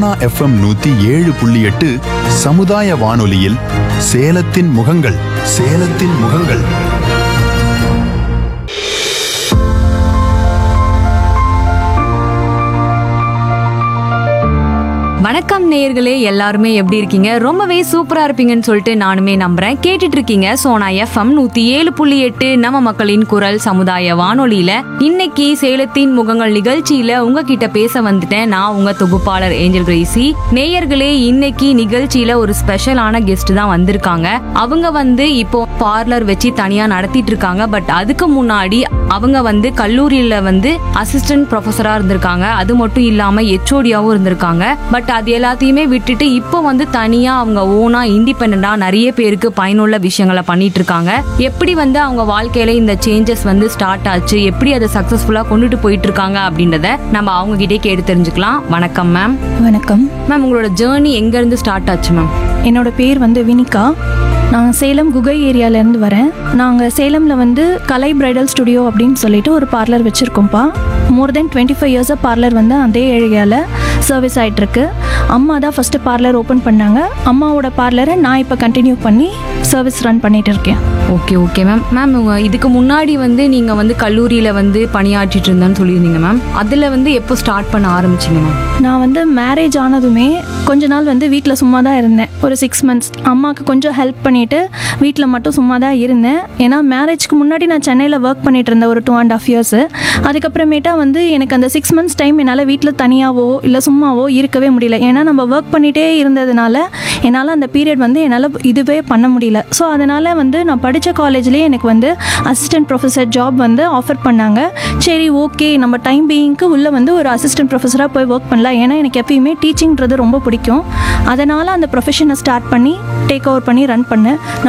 Sona FM நூத்தி ஏழு புள்ளி எட்டு சமுதாய வானொலியில் சேலத்தின் முகங்கள் சேலத்தின் முகங்கள் வணக்கம் நேயர்களே எல்லாருமே எப்படி இருக்கீங்க ரொம்பவே சூப்பரா இருப்பீங்கன்னு சொல்லிட்டு நானுமே நம்புறேன் கேட்டுட்டு இருக்கீங்க சோனா எஃப்எம் நூத்தி ஏழு புள்ளி எட்டு நம்ம மக்களின் குரல் சமுதாய வானொலியில இன்னைக்கு சேலத்தின் முகங்கள் நிகழ்ச்சியில உங்ககிட்ட பேச வந்துட்டேன் நான் உங்க தொகுப்பாளர் ஏஞ்சல் கிரேசி நேயர்களே இன்னைக்கு நிகழ்ச்சியில ஒரு ஸ்பெஷலான கெஸ்ட் தான் வந்திருக்காங்க அவங்க வந்து இப்போ பார்லர் வச்சு தனியா நடத்திட்டு இருக்காங்க பட் அதுக்கு முன்னாடி அவங்க வந்து கல்லூரியில வந்து அசிஸ்டன்ட் ப்ரொஃபஸரா இருந்திருக்காங்க அது மட்டும் இல்லாம ஹெச்ஓடியாவும் இருந்திருக்காங்க பட் அது எல்லாத்தையுமே விட்டுட்டு இப்போ வந்து தனியா அவங்க ஓனா இண்டிபெண்டா நிறைய பேருக்கு பயனுள்ள விஷயங்களை பண்ணிட்டு இருக்காங்க எப்படி வந்து அவங்க வாழ்க்கையில இந்த சேஞ்சஸ் வந்து ஸ்டார்ட் ஆச்சு எப்படி அதை சக்சஸ்ஃபுல்லா கொண்டுட்டு போயிட்டு இருக்காங்க அப்படின்றத நம்ம அவங்க கிட்டே கேட்டு தெரிஞ்சுக்கலாம் வணக்கம் மேம் வணக்கம் மேம் உங்களோட ஜேர்னி எங்க இருந்து ஸ்டார்ட் ஆச்சு மேம் என்னோட பேர் வந்து வினிகா நான் சேலம் குகை ஏரியாலேருந்து வரேன் நாங்கள் சேலமில் வந்து கலை பிரைடல் ஸ்டுடியோ அப்படின்னு சொல்லிட்டு ஒரு பார்லர் வச்சுருக்கோம்ப்பா மோர் தென் டுவெண்ட்டி ஃபைவ் இயர்ஸாக பார்லர் வந்து அதே ஏரியாவில் சர்வீஸ் ஆகிட்டுருக்கு அம்மா தான் ஃபஸ்ட்டு பார்லர் ஓப்பன் பண்ணாங்க அம்மாவோட பார்லரை நான் இப்போ கண்டினியூ பண்ணி சர்வீஸ் ரன் பண்ணிட்டு இருக்கேன் ஓகே ஓகே மேம் மேம் உங்க இதுக்கு முன்னாடி வந்து நீங்க வந்து கல்லூரியில வந்து பணியாற்றிட்டு இருந்தேன்னு சொல்லியிருந்தீங்க மேம் அதுல வந்து எப்போ ஸ்டார்ட் பண்ண ஆரம்பிச்சீங்க மேம் நான் வந்து மேரேஜ் ஆனதுமே கொஞ்ச நாள் வந்து வீட்டில் சும்மா தான் இருந்தேன் ஒரு சிக்ஸ் மந்த்ஸ் அம்மாவுக்கு கொஞ்சம் ஹெல்ப் பண்ணிவிட்டு வீட்டில் மட்டும் சும்மா தான் இருந்தேன் ஏன்னா மேரேஜ்க்கு முன்னாடி நான் சென்னையில் ஒர்க் பண்ணிட்டு இருந்தேன் ஒரு டூ அண்ட் ஆஃப் இயர்ஸு அதுக்கப்புறமேட்டா வந்து எனக்கு அந்த சிக்ஸ் மந்த்ஸ் டைம் என்னால் வீட்டில் தனியாவோ இல்லை சும்மாவோ இருக்கவே முடியல ஏன்னா நம்ம ஒர்க் பண்ணிகிட்டே இருந்ததுனால என்னால் அந்த பீரியட் வந்து என்னால் இதுவே பண்ண முடியல ஸோ அதனால் வந்து நான் படித்த காலேஜ்லேயே எனக்கு வந்து அசிஸ்டன்ட் ப்ரொஃபஸர் ஜாப் வந்து ஆஃபர் பண்ணாங்க சரி ஓகே நம்ம டைம் பீயிங்க்கு உள்ளே வந்து ஒரு அசிஸ்டன்ட் ப்ரொஃபஸராக போய் ஒர்க் பண்ணலாம் ஏன்னா எனக்கு எப்பயுமே டீச்சிங்கிறது ரொம்ப பிடிக்கும் அதனால் அந்த ப்ரொஃபஷனை ஸ்டார்ட் பண்ணி டேக் ஓவர் பண்ணி ரன் பண்ணேன்